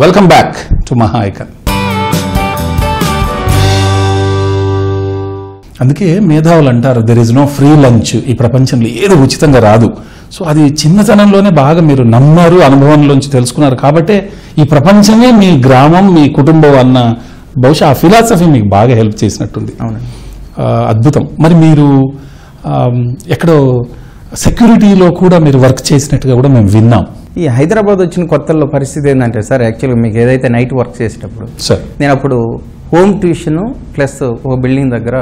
Welcome back to Maha icon అందుకే మేధావులు అంటారు there is no free lunch ఈ ప్రపంచంలో ఏది ఉచితంగా రాదు సో అది చిన్నతనంలోనే బాగా మీరు నమ్మారు అనుభవంలోంచి తెలుసుకున్నారు కాబట్టే ఈ ప్రపంచమే మీ గ్రామం మీ కుటుంబం అన్న బహుశా ఆ ఫిలాసఫీ మీకు బాగా హెల్ప్ చేసినట్టుంది అవునండి ఆ, అద్భుతం మరి మీరు ఆమ్, ఎక్కడో సెక్యూరిటీలో కూడా మీరు వర్క్ చేసినట్టుగా కూడా మేము విన్నాం ఈ హైదరాబాద్ వచ్చిన కొత్తల్లో పరిస్థితి ఏంటంటే సార్ యాక్చువల్గా మీకు ఏదైతే నైట్ వర్క్ చేసేటప్పుడు సార్ నేను అప్పుడు హోమ్ ట్యూషన్ ప్లస్ ఒక బిల్డింగ్ దగ్గర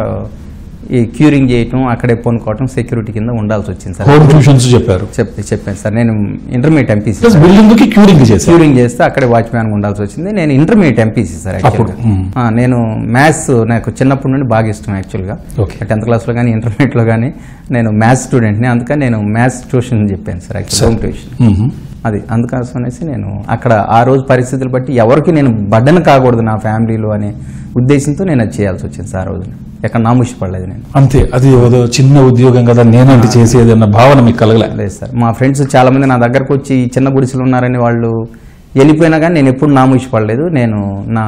ఈ క్యూరింగ్ చేయటం అక్కడే పొనుకోవటం సెక్యూరిటీ కింద ఉండాల్సి వచ్చింది సార్ హోమ్ ట్యూషన్స్ చెప్పారు చెప్పి చెప్పాను సార్ నేను ఇంటర్మీడియట్ ఎంపీసీ ప్లస్ బిల్డింగ్ కి క్యూరింగ్ చేశారు క్యూరింగ్ చేస్తే అక్కడే వాచ్మ్యాన్ ఉండాల్సి వచ్చింది నేను ఇంటర్మీడియట్ ఎంపీసీ సార్ అప్పుడు, యాక్చువల్గా మ్మ్. ఆ, నేను మ్యాథ్స్ నాకు చిన్నప్పటి నుండి బాగా ఇష్టం యాక్చువల్గా ఓకే టెన్త్ క్లాస్లో కానీ ఇంటర్మీడియట్లో కానీ నేను మ్యాథ్స్ స్టూడెంట్ని అందుకని నేను మ్యాథ్స్ ట్యూషన్ చెప్పాను సార్ యాక్చువల్ హోమ్ ట్యూషన్ మ్మ్. అది అందుకోసం అనేసి నేను అక్కడ ఆ రోజు పరిస్థితులు బట్టి ఎవరికి నేను బడ్డను కాకూడదు నా ఫ్యామిలీలో అనే ఉద్దేశంతో నేను అది చేయాల్సి వచ్చింది సార్ ఆ రోజు ఎక్కడ నాముషి పడలేదు నేను అంతే అది ఏదో చిన్న ఉద్యోగం కదా నేనంటే చేసేది అన్న భావన మీకు కలగలే లేదు సార్ మా ఫ్రెండ్స్ చాలా మంది నా దగ్గరకు వచ్చి ఈ చిన్న గుడిసెలు ఉన్నారని వాళ్ళు వెళ్ళిపోయినా కానీ నేను ఎప్పుడు నాముషి పడలేదు నేను నా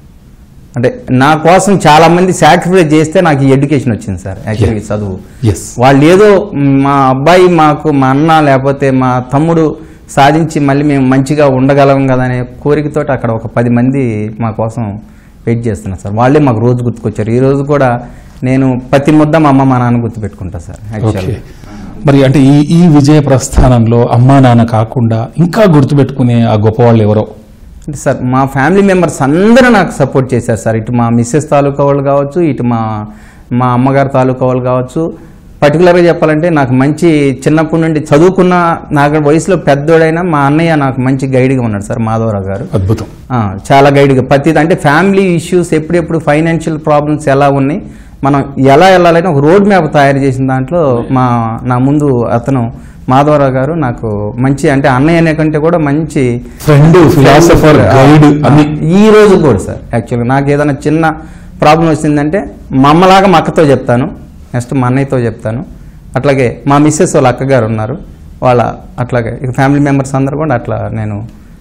అంటే నా కోసం చాలా మంది సాక్రిఫైస్ చేస్తే నాకు ఈ ఎడ్యుకేషన్ వచ్చింది సార్ యాక్చువల్లీ చదువు ఎస్ వాళ్ళు ఏదో మా అబ్బాయి మాకు మా అన్న లేకపోతే మా తమ్ముడు సాధించి మళ్ళీ మేము మంచిగా ఉండగలం కదా అనే కోరికతోటి అక్కడ ఒక పది మంది మా కోసం వెయిట్ చేస్తున్నారు సార్ వాళ్ళే మాకు రోజు గుర్తుకొచ్చారు ఈ రోజు కూడా నేను ప్రతి ముద్ద మా అమ్మ మా నాన్న గుర్తుపెట్టుకుంటా సార్ ఓకే యాక్చువల్లీ మరి అంటే ఈ ఈ విజయ ప్రస్థానంలో అమ్మా నాన్న కాకుండా ఇంకా గుర్తుపెట్టుకునే ఆ గొప్పవాళ్ళు ఎవరో అంటే సార్ మా ఫ్యామిలీ మెంబర్స్ అందరూ నాకు సపోర్ట్ చేశారు సార్ ఇటు మా మిస్సెస్ తాలూకా వాళ్ళు కావచ్చు ఇటు మా మా అమ్మగారు తాలూకా వాళ్ళు కావచ్చు పర్టికులర్గా చెప్పాలంటే నాకు మంచి చిన్నప్పటి నుండి చదువుకున్న నాకు వయసులో పెద్దోడైనా మా అన్నయ్య నాకు మంచి గైడ్గా ఉన్నాడు సార్ మాధవరావు గారు అద్భుతం ఆ, చాలా గైడ్గా ప్రతి అంటే ఫ్యామిలీ ఇష్యూస్ ఎప్పుడెప్పుడు ఫైనాన్షియల్ ప్రాబ్లమ్స్ ఎలా ఉన్నాయి మనం ఎలా వెళ్ళాలని ఒక రోడ్ మ్యాప్ తయారు చేసిన దాంట్లో మా నా ముందు అతను మాధవరావు గారు నాకు మంచి అంటే అన్నయ్య అనే కంటే కూడా మంచి ఫ్రెండ్ ఫిలాసఫర్ గైడ్ అన్ని ఈ రోజు కూడా సార్ యాక్చువల్గా నాకు ఏదైనా చిన్న ప్రాబ్లం వచ్చిందంటే మా అమ్మలాగా మా అక్కతో చెప్తాను నెక్స్ట్ మా అన్నయ్యతో చెప్తాను అట్లాగే మా మిస్సెస్ వాళ్ళ అక్కగారు ఉన్నారు వాళ్ళ అట్లాగే ఇక ఫ్యామిలీ మెంబర్స్ అందరు కూడా అట్లా నేను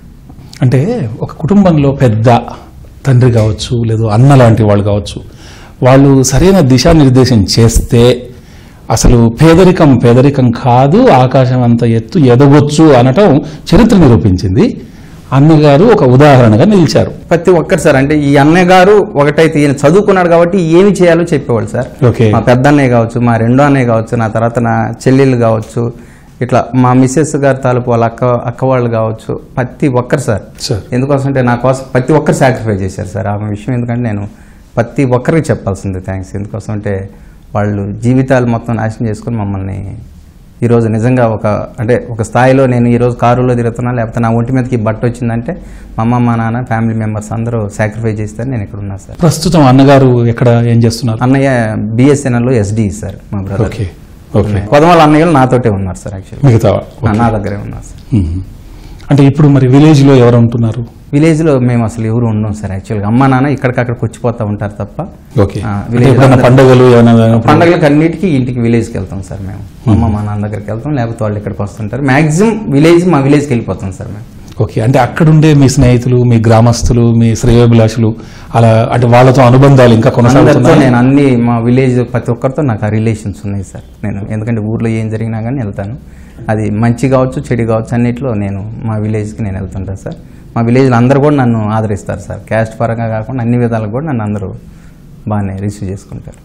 అంటే ఒక కుటుంబంలో పెద్ద తండ్రి కావచ్చు లేదు అన్న లాంటి వాళ్ళు కావచ్చు వాళ్ళు సరైన దిశానిర్దేశం చేస్తే అసలు పేదరికం పేదరికం కాదు ఆకాశం అంత ఎత్తు ఎదగొచ్చు అనటం చరిత్ర నిరూపించింది అన్నగారు ఒక ఉదాహరణగా నిలిచారు ప్రతి ఒక్కరు సార్ అంటే ఈ అన్నయ్య గారు ఒకటైతే ఈయన చదువుకున్నాడు కాబట్టి ఏమి చేయాలో చెప్పేవాళ్ళు సార్ ఓకే మా పెద్ద అన్నయ్య కావచ్చు మా రెండో అన్నయ్య కావచ్చు నా తర్వాత నా చెల్లెళ్ళు కావచ్చు ఇట్లా మా మిస్సెస్ గారి తాలూకు వాళ్ళ అక్క అక్క వాళ్ళు కావచ్చు ప్రతి ఒక్కరు సార్ సార్ ఎందుకోసం అంటే నా కోసం ప్రతి ఒక్కరు సాక్రిఫైస్ చేశారు సార్ ఆమె విషయం ఎందుకంటే నేను ప్రతి ఒక్కరికి చెప్పాల్సింది థ్యాంక్స్ ఎందుకోసం అంటే వాళ్ళు జీవితాలు మొత్తం నాశనం చేసుకుని మమ్మల్ని ఈరోజు నిజంగా ఒక అంటే ఒక స్థాయిలో నేను ఈరోజు కారులో తిరుగుతున్నా లేకపోతే నా ఒంటి మీదకి బట్ట వచ్చిందంటే మా అమ్మ మా నాన్న ఫ్యామిలీ మెంబర్స్ అందరూ సాక్రిఫైస్ చేస్తారు నేను ఇక్కడ ఉన్నా సార్ ప్రస్తుతం అన్నగారు ఎక్కడ ఏం చేస్తున్నారు అన్నయ్య బిఎస్ఎన్ఎల్లో ఎస్డి సార్ మా బ్రదర్ ఓకే ఓకే కొదమాల అన్నయ్యలు నాతోటే ఉన్నారు సార్ యాక్చువల్లీ మిగతా నా దగ్గరే ఉన్నారు సార్ మ్మ్. అంటే ఇప్పుడు మరి విలేజ్ లో ఎవరు ఉంటున్నారు విలేజ్లో మేము అసలు ఎవరు ఉండం సార్ యాక్చువల్గా అమ్మ నాన్న ఇక్కడికక్కడికి వచ్చిపోతూ ఉంటారు తప్ప ఓకే ఆ, అంటే village ఎప్పుడైనా అందరూ- పండుగలు ఏమైనా అయినప్పుడు- పండగలకు అన్నిటికీ ఇంటికి విలేజ్కి వెళ్తాం సార్ మేము అమ్మ మా నాన్న దగ్గరికి వెళ్తాం లేకపోతే వాళ్ళు ఇక్కడికి వస్తుంటారు మాక్సిమం విలేజ్ మా విలేజ్కి వెళ్ళిపోతాం సార్ మేము ఓకే అంటే అక్కడుండే మీ స్నేహితులు మీ గ్రామస్తులు మీ శ్రేయోభిలాషులు అలా అంటే వాళ్ళతో అనుబంధాలు ఇంకా అందరితో కొనసాగుతున్నాయి నేను అన్ని మా విలేజ్ ప్రతి ఒక్కరితో నాకు ఆ రిలేషన్స్ ఉన్నాయి సార్ నేను ఎందుకంటే ఊర్లో ఏం జరిగినా కానీ వెళ్తాను అది మంచి కావచ్చు చెడు కావచ్చు అన్నిట్లో నేను మా విలేజ్కి నేను వెళ్తుంటాను సార్ మా విలేజ్లో అందరూ కూడా నన్ను ఆదరిస్తారు సార్ క్యాస్ట్ పరంగా కాకుండా అన్ని విధాలకు కూడా నన్ను అందరూ బాగానే రిసీవ్ చేసుకుంటారు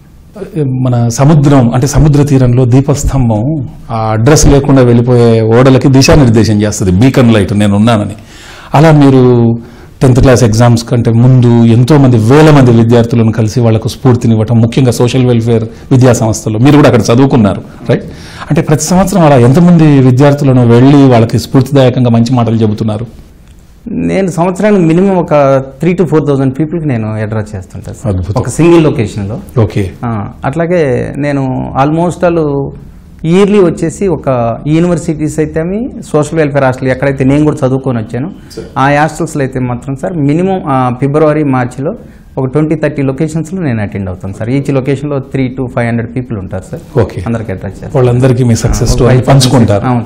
మన సముద్రం అంటే సముద్ర తీరంలో దీపస్తంభం ఆ అడ్రస్ లేకుండా వెళ్ళిపోయే ఓడలకి దిశానిర్దేశం చేస్తుంది బీకన్ లైట్ నేను ఉన్నానని అలా మీరు టెన్త్ క్లాస్ ఎగ్జామ్స్ కంటే ముందు ఎంతో మంది వేల మంది విద్యార్థులను కలిసి వాళ్లకు స్ఫూర్తినివ్వటం ముఖ్యంగా సోషల్ వెల్ఫేర్ విద్యా సంస్థలు మీరు కూడా అక్కడ చదువుకున్నారు రైట్ అంటే ప్రతి సంవత్సరం అలా ఎంతమంది విద్యార్థులను వెళ్ళి వాళ్ళకి స్ఫూర్తిదాయకంగా మంచి మాటలు చెబుతున్నారు నేను సంవత్సరానికి మినిమం ఒక త్రీ టు ఫోర్ థౌసండ్ పీపుల్కి నేను అడ్రస్ చేస్తుంటాను సార్ అద్భుతం. ఒక సింగిల్ లొకేషన్లో ఓకే ఆ, అట్లాగే నేను ఆల్మోస్ట్ వాళ్ళు ఇయర్లీ వచ్చేసి ఒక యూనివర్సిటీస్ అయితే సోషల్ వెల్ఫేర్ హాస్టల్ ఎక్కడైతే నేను కూడా చదువుకొని వచ్చాను ఆ హాస్టల్స్లో అయితే మాత్రం సార్ మినిమం ఫిబ్రవరి మార్చిలో ఒక ట్వంటీ థర్టీ లొకేషన్స్లో నేను అటెండ్ అవుతాను సార్ ఈచ్ లొకేషన్లో three to five hundred people ఉంటారు సార్ ఓకే అందరికి అడ్రస్ చేస్తాను వాళ్ళందరికీ మీ సక్సెస్ స్టోరీ పంచుకుంటారు అవును సార్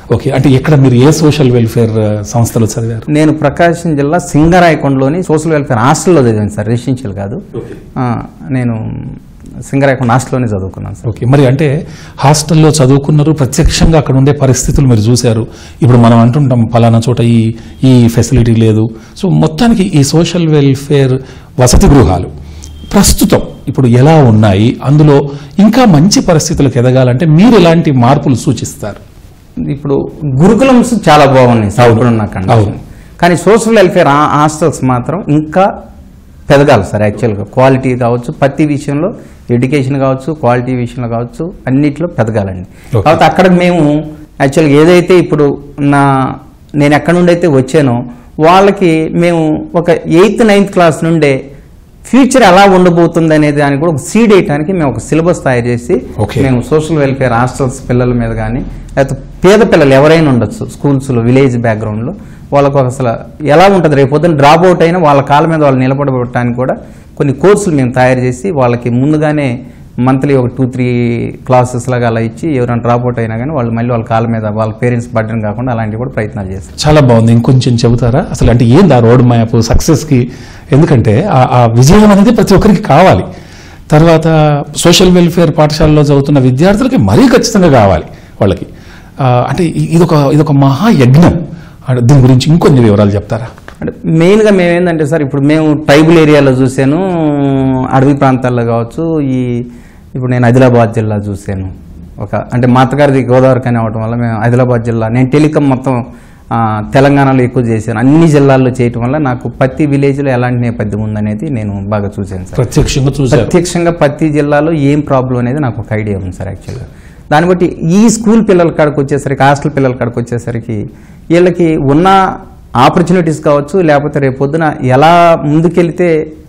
ఓకే అంటే ఇక్కడ మీరు ఏ సోషల్ వెల్ఫేర్ ఆ, సంస్థలో చదివారు నేను ప్రకాశం జిల్లా సింగరాయకొండలోని సోషల్ వెల్ఫేర్ హాస్టల్లో చదివాను సార్ రెసిడెన్షియల్ కాదు ఆ, నేను సింగరాయకొండ హాస్టల్లోనే చదువుకున్నాను సార్ ఓకే మరి అంటే హాస్టల్లో చదువుకున్నారు ప్రత్యక్షంగా అక్కడ ఉండే పరిస్థితులు మీరు చూశారు ఇప్పుడు మనం అంటుంటాం ఫలానా చోట ఈ ఈ ఫెసిలిటీ లేదు సో మొత్తానికి ఈ సోషల్ వెల్ఫేర్ వసతి గృహాలు ప్రస్తుతం ఇప్పుడు ఎలా ఉన్నాయి అందులో ఇంకా మంచి పరిస్థితులకు ఎదగాలంటే మీరు ఎలాంటి మార్పులు సూచిస్తారు ఇప్పుడు గురుకులమ్స్ చాలా బాగున్నాయి సార్ అవును. ఇప్పుడున్న అవును. కండిషన్ కానీ సోషల్ వెల్ఫేర్ ఆ- హాస్టల్స్ మాత్రం ఇంకా పెరగాలి సార్ యాక్చువల్గా క్వాలిటీ కావచ్చు ప్రతి విషయంలో ఎడ్యుకేషన్ కావచ్చు క్వాలిటీ విషయంలో కావచ్చు అన్నిట్లో పెరగాలండి Okay. కాబట్టి అక్కడ మేము యాక్చువల్గా ఏదైతే ఇప్పుడు నా నేను ఎక్కడి నుండి అయితే వచ్చానో వాళ్ళకి మేము ఒక ఎయిత్ నైన్త్ క్లాస్ నుండే ఫ్యూచర్ ఎలా ఉండబోతుంది అనేది దానికి కూడా ఒక సీడ్ వేయడానికి మేము ఒక సిలబస్ తయారు చేసి Okay. మేము సోషల్ వెల్ఫేర్ హాస్టల్స్ పిల్లల మీద కానీ లేకపోతే పేద పిల్లలు ఎవరైనా ఉండొచ్చు స్కూల్స్లో విలేజ్ బ్యాక్గ్రౌండ్లో వాళ్ళకు అసలు ఎలా ఉంటుంది రేపు పొద్దున్న డ్రాప్ అవుట్ అయినా వాళ్ళ కాళ్ళ మీద వాళ్ళు నిలబడబెట్టడానికి కూడా కొన్ని కోర్సులు మేము తయారు చేసి వాళ్ళకి ముందుగానే మంత్లీ ఒక టూ త్రీ క్లాసెస్ లాగా అలా ఇచ్చి ఎవరైనా డ్రాప్ అవుట్ అయినా కానీ వాళ్ళు మళ్ళీ వాళ్ళ కాళ్ళ మీద వాళ్ళ పేరెంట్స్ బడ్డన్ కాకుండా అలాంటివి కూడా ప్రయత్నాలు చేస్తారు చాలా బాగుంది ఇంకొంచెం చెబుతారా అసలు అంటే ఏంది ఆ రోడ్ మ్యాప్ సక్సెస్కి ఎందుకంటే ఆ- ఆ విజయం అనేది ప్రతి ఒక్కరికి కావాలి తర్వాత సోషల్ వెల్ఫేర్ పాఠశాలలో చదువుతున్న విద్యార్థులకి మరీ ఖచ్చితంగా కావాలి వాళ్ళకి ఆ, అంటే ఇ- ఇదొక ఇదొక మహాయజ్ఞం ఆ, దీని గురించి ఇంకొన్ని వివరాలు చెప్తారా అంటే మెయిన్గా మేము ఏంటంటే సార్ ఇప్పుడు మేము ట్రైబల్ ఏరియాలో చూశాను అడవి ప్రాంతాల్లో కావచ్చు ఈ ఇప్పుడు నేను ఆదిలాబాద్ జిల్లా చూశాను ఒక అంటే మా అత్తగారిది గోదావరి కానీ అవడం వల్ల మేము ఆదిలాబాద్ జిల్లా నేను టెలికాం మొత్తం ఆ, తెలంగాణలో ఎక్కువ చేశాను అన్ని జిల్లాల్లో చేయటం వల్ల నాకు ప్రతి విలేజ్లో ఎలాంటి నేపథ్యం ఉందనేది నేను బాగా చూశాను సార్ ప్రత్యక్షంగా చూశారు ప్రత్యక్షంగా ప్రతి జిల్లాలో ఏం ప్రాబ్లం అనేది నాకు ఒక ఐడియా ఉంది సార్ యాక్చువల్గా దాన్ని బట్టి ఈ స్కూల్ పిల్లల కాడికి వచ్చేసరికి హాస్టల్ పిల్లల కాడికి వచ్చేసరికి వీళ్ళకి ఉన్న ఆపర్చునిటీస్ కావచ్చు లేకపోతే రేపు పొద్దున ఎలా ముందుకెళ్తే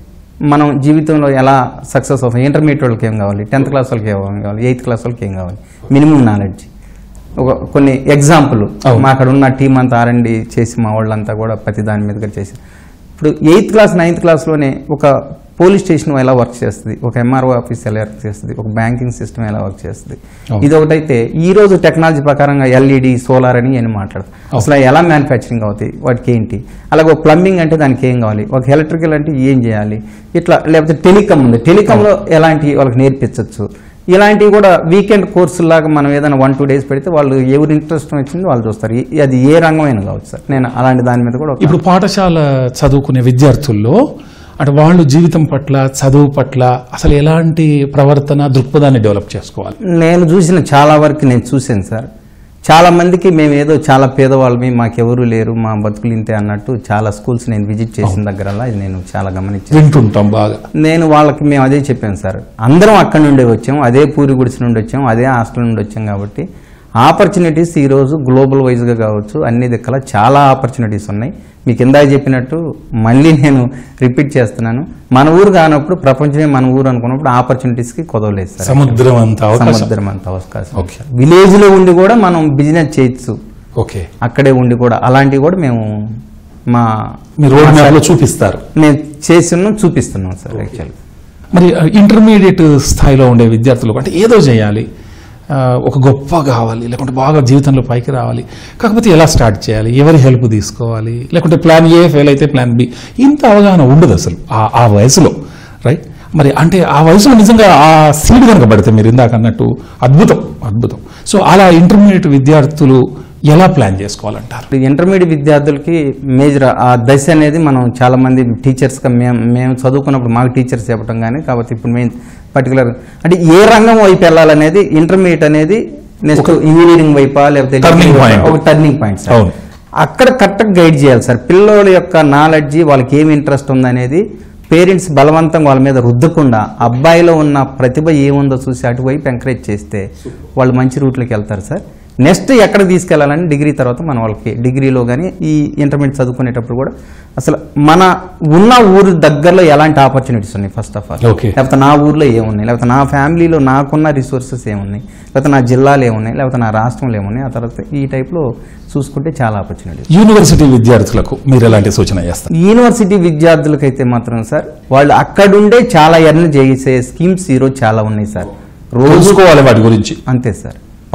మనం జీవితంలో ఎలా సక్సెస్ అవుతాం ఇంటర్మీడియట్ వాళ్ళకి ఏం కావాలి టెన్త్ క్లాస్ వాళ్ళకి ఏం కావాలి ఎయిత్ క్లాస్ వాళ్ళకి ఏం కావాలి మినిమం నాలెడ్జ్ ఒక కొన్ని ఎగ్జాంపుల్ అవును. మా అక్కడ ఉన్న టీం అంతా ఆర్ఎండి చేసి మా వాళ్ళంతా కూడా ప్రతి దాని మీదగా చేసి ఇప్పుడు ఎయిత్ క్లాస్ నైన్త్ క్లాస్లోనే ఒక పోలీస్ స్టేషన్ ఎలా వర్క్ చేస్తుంది ఒక ఎంఆర్ఓ ఆఫీస్ ఎలా వర్క్ చేస్తుంది ఒక బ్యాంకింగ్ సిస్టమ్ ఎలా వర్క్ చేస్తుంది అవును. ఇది ఒకటైతే ఈ రోజు టెక్నాలజీ ప్రకారంగా ఎల్ఈడి సోలార్ అని అని మాట్లాడతాం అసలు ఎలా మ్యానుఫ్యాక్చరింగ్ అవుతాయి వాటికి ఏంటి అలాగే ఒక ప్లంబింగ్ అంటే దానికి ఏం కావాలి ఒక ఎలక్ట్రికల్ అంటే ఏం చేయాలి ఇట్లా లేకపోతే టెలికామ్ ఉంది టెలికాంలో ఎలాంటి వాళ్ళకి నేర్పించవచ్చు ఇలాంటివి కూడా వీకెండ్ కోర్సు లాగా మనం ఏదైనా వన్ టూ డేస్ పెడితే వాళ్ళు ఎవరు ఇంట్రెస్ట్ వచ్చింది వాళ్ళు చూస్తారు ఈ- అది ఏ రంగమైనా కావచ్చు సార్ నేను అలాంటి దాని మీద కూడా ఒక- ఇప్పుడు పాఠశాల చదువుకునే విద్యార్థుల్లో అంటే వాళ్ళు జీవితం పట్ల చదువు పట్ల అసలు ఎలాంటి ప్రవర్తన దృక్పథాన్ని డెవలప్ చేసుకోవాలి నేను చూసిన చాలా వరకు నేను చూశాను సార్ చాలా మందికి మేము ఏదో చాలా పేదవాళ్ళమి మాకెవరు లేరు మా బతుకులు ఇంతే అన్నట్టు చాలా స్కూల్స్ నేను విజిట్ చేసిన దగ్గరల్లా ఇది నేను చాలా గమనించాను వింటుంటాం బాగా నేను వాళ్ళకి మేము అదే చెప్పాను సార్ అందరం అక్కడి నుండే వచ్చాం అదే పూరి గుడిసి నుండి వచ్చాం అదే హాస్టల్ నుండి వచ్చాం కాబట్టి ఆపర్చునిటీస్ ఈరోజు గ్లోబల్ వైజ్గా కావచ్చు అన్ని దిక్కల చాలా ఆపర్చునిటీస్ ఉన్నాయి మీకు ఇందాక చెప్పినట్టు మళ్ళీ నేను రిపీట్ చేస్తున్నాను మన ఊరు కానప్పుడు ప్రపంచమే మన ఊరు అనుకున్నప్పుడు ఆపర్చునిటీస్కి కుదవలేదు సార్ సముద్రం అంత అవకాశం సముద్రం అంత అవకాశం ఓకే. విలేజ్ లో ఉండి కూడా మనం బిజినెస్ చేయొచ్చు ఓకే అక్కడే ఉండి కూడా అలాంటివి కూడా మేము మా మీరు రోడ్ మ్యాప్ లో చూపిస్తారు మేము చేస్తున్నాం చూపిస్తున్నాం సార్ యాక్చువల్గా మరి ఇంటర్మీడియట్ స్థాయిలో ఉండే విద్యార్థులకు అంటే ఏదో చేయాలి ఆ, ఒక గొప్ప కావాలి లేకుంటే బాగా జీవితంలో పైకి రావాలి కాకపోతే ఎలా స్టార్ట్ చేయాలి ఎవరి హెల్ప్ తీసుకోవాలి లేకుంటే ప్లాన్ ఏ ఫెయిల్ అయితే ప్లాన్ బి ఇంత అవగాహన ఉండదు అసలు ఆ- ఆ వయసులో రైట్ మరి అంటే ఆ వయసులో నిజంగా ఆ సీడ్ కనుక పడితే మీరు ఇందాక అన్నట్టు అద్భుతం అద్భుతం సో అలా ఇంటర్మీడియట్ విద్యార్థులు ఎలా ప్లాన్ చేసుకోవాలంటారు ఇప్పుడు ఇంటర్మీడియట్ విద్యార్థులకి మేజర్ ఆ దశ అనేది మనం చాలా మంది టీచర్స్గా మేము మేము చదువుకున్నప్పుడు మాకు టీచర్స్ చెప్పడం కానీ కాబట్టి ఇప్పుడు మేము పర్టికులర్ అంటే ఏ రంగం వైపు వెళ్ళాలనేది ఇంటర్మీడియట్ అనేది నెక్స్ట్ ఇంజనీరింగ్ వైపా లేకపోతే Turning point. ఒక టర్నింగ్ పాయింట్ సార్ అవును. అక్కడ కరెక్ట్గా గైడ్ చేయాలి సార్ పిల్లల యొక్క నాలెడ్జి వాళ్ళకి ఏమి ఇంట్రెస్ట్ ఉందనేది పేరెంట్స్ బలవంతం వాళ్ళ మీద రుద్దకుండా అబ్బాయిలో ఉన్న ప్రతిభ ఏముందో చూసి అటువైపు ఎంకరేజ్ చేస్తే వాళ్ళు మంచి రూట్లోకి వెళ్తారు సార్ నెక్స్ట్ ఎక్కడ తీసుకెళ్లాలని డిగ్రీ తర్వాత మన వాళ్ళకి డిగ్రీలో కానీ ఈ ఇంటర్మీడియట్ చదువుకునేటప్పుడు కూడా అసలు మన ఉన్న ఊరు దగ్గరలో ఎలాంటి ఆపర్చునిటీస్ ఉన్నాయి ఫస్ట్ ఆఫ్ ఆల్ Okay. లేకపోతే నా ఊర్లో ఏమున్నాయి లేకపోతే నా ఫ్యామిలీలో నాకున్న రిసోర్సెస్ ఏమున్నాయి లేకపోతే నా జిల్లాలు ఏమున్నాయి లేకపోతే నా రాష్ట్రంలో ఏమున్నాయి ఆ తర్వాత ఈ టైప్లో చూసుకుంటే చాలా ఆపర్చునిటీస్ యూనివర్సిటీ విద్యార్థులకు మీరు ఎలాంటి సూచన చేస్తారు యూనివర్సిటీ విద్యార్థులకైతే మాత్రం సార్ వాళ్ళు అక్కడుండే చాలా ఎర్న్ చేసే స్కీమ్స్ ఈరోజు చాలా ఉన్నాయి సార్ రోజు తెలుసుకోవాలి వాటి గురించి అంతే సార్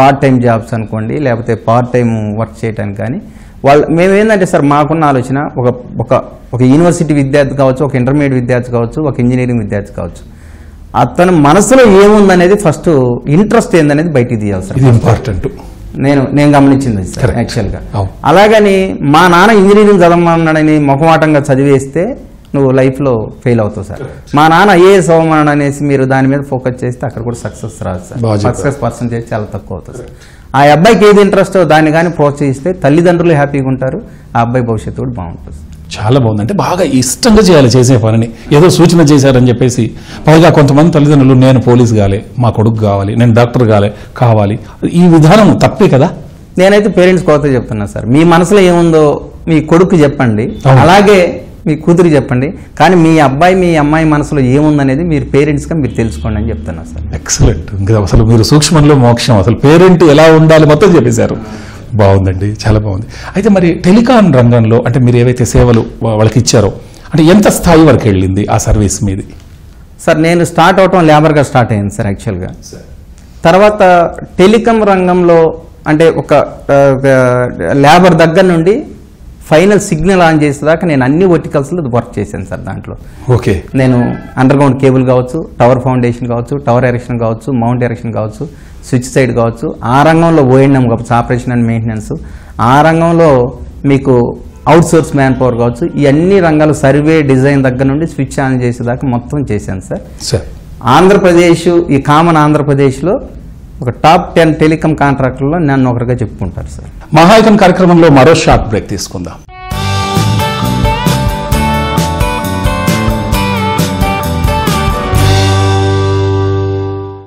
పార్ట్ టైం జాబ్స్ అనుకోండి లేకపోతే పార్ట్ టైం వర్క్ చేయడానికి కానీ వాళ్ళు మేము ఏంటంటే సార్ మాకున్న ఆలోచన ఒక ఒక ఒక యూనివర్సిటీ విద్యార్థి కావచ్చు ఒక ఇంటర్మీడియట్ విద్యార్థి కావచ్చు ఒక ఇంజనీరింగ్ విద్యార్థి కావచ్చు అతని మనసులో ఏముందనేది ఫస్ట్ ఇంట్రెస్ట్ ఏందనేది బయటికి తీయాలి సార్ ఇది ఇంపార్టెంట్ నేను నేను గమనించింది సార్ Correct. యాక్చువల్గా అవును. అలాగని మా నాన్న ఇంజనీరింగ్ చదవమన్నాడని మొహమాటంగా చదివేస్తే నువ్వు లైఫ్లో ఫెయిల్ అవుతావు సార్ మా నాన్న ఐఏఎస్ అవ్వమన్నాడు అనేసి మీరు దాని మీద ఫోకస్ చేస్తే అక్కడ కూడా సక్సెస్ రాదు సార్ బాగా చెప్పారు. సక్సెస్ పర్సంటేజ్ చాలా తక్కువ అవుతుంది సార్ ఆ అబ్బాయికి ఏది ఇంట్రెస్ట్ దాన్ని కానీ ప్రోత్సహిస్తే తల్లిదండ్రులు హ్యాపీగా ఉంటారు ఆ అబ్బాయి భవిష్యత్తు కూడా బాగుంటుంది సార్. చాలా బాగుంది అంటే బాగా ఇష్టంగా చేయాలి చేసే పనిని ఏదో సూచన చేశారని చెప్పేసి పైగా కొంతమంది తల్లిదండ్రులు నేను పోలీస్ కాలే మా కొడుకు కావాలి నేను డాక్టర్ కాలే కావాలి ఈ విధానం తప్పే కదా నేనైతే పేరెంట్స్ కోత చెప్తున్నా సార్ మీ మనసులో ఏముందో మీ కొడుకు చెప్పండి అవును. అలాగే మీ కూతురు చెప్పండి కానీ మీ అబ్బాయి మీ అమ్మాయి మనసులో ఏముందనేది మీరు పేరెంట్స్గా మీరు తెలుసుకోండి అని చెప్తున్నా సార్ ఎక్సలెంట్ ఇంకా అసలు మీరు సూక్ష్మంలో మోక్షం అసలు పేరెంట్ ఎలా ఉండాలి మొత్తం చెప్పేశారు బాగుందండి చాలా బాగుంది అయితే మరి టెలికాం రంగంలో అంటే మీరు ఏవైతే సేవలు వా- వాళ్ళకి ఇచ్చారో అంటే ఎంత స్థాయి వరకు వెళ్ళింది ఆ సర్వీస్ మీది సార్ నేను స్టార్ట్ అవటం లేబర్గా స్టార్ట్ అయింది సార్ యాక్చువల్గా తర్వాత టెలికాం రంగంలో అంటే ఒక ఆ, లేబర్ దగ్గర నుండి ఫైనల్ సిగ్నల్ ఆన్ చేసేదాకా నేను అన్ని వర్టికల్స్లో వర్క్ చేశాను సార్ దాంట్లో ఓకే నేను అండర్ గ్రౌండ్ కేబుల్ కావచ్చు టవర్ ఫౌండేషన్ కావచ్చు టవర్ ఎరెక్షన్ కావచ్చు మౌంట్ ఎరెక్షన్ కావచ్చు స్విచ్ సైడ్ కావచ్చు ఆ రంగంలో ఓఎన్ఎం కావచ్చు ఆపరేషన్ అండ్ మెయింటెనెన్స్ ఆ రంగంలో మీకు అవుట్ సోర్స్ మ్యాన్ పవర్ కావచ్చు ఈ అన్ని రంగాలు సర్వే డిజైన్ దగ్గర నుండి స్విచ్ ఆన్ చేసేదాకా మొత్తం చేశాను సార్ సార్ ఆంధ్రప్రదేశ్ ఈ కామన్ ఆంధ్రప్రదేశ్లో ఒక టాప్ టెన్ టెలికాం కాంట్రాక్టర్లో నన్ను ఒకరిగా చెప్పుకుంటారు సార్ మహాయకం కార్యక్రమంలో మరో షార్ట్ బ్రేక్ తీసుకుందాం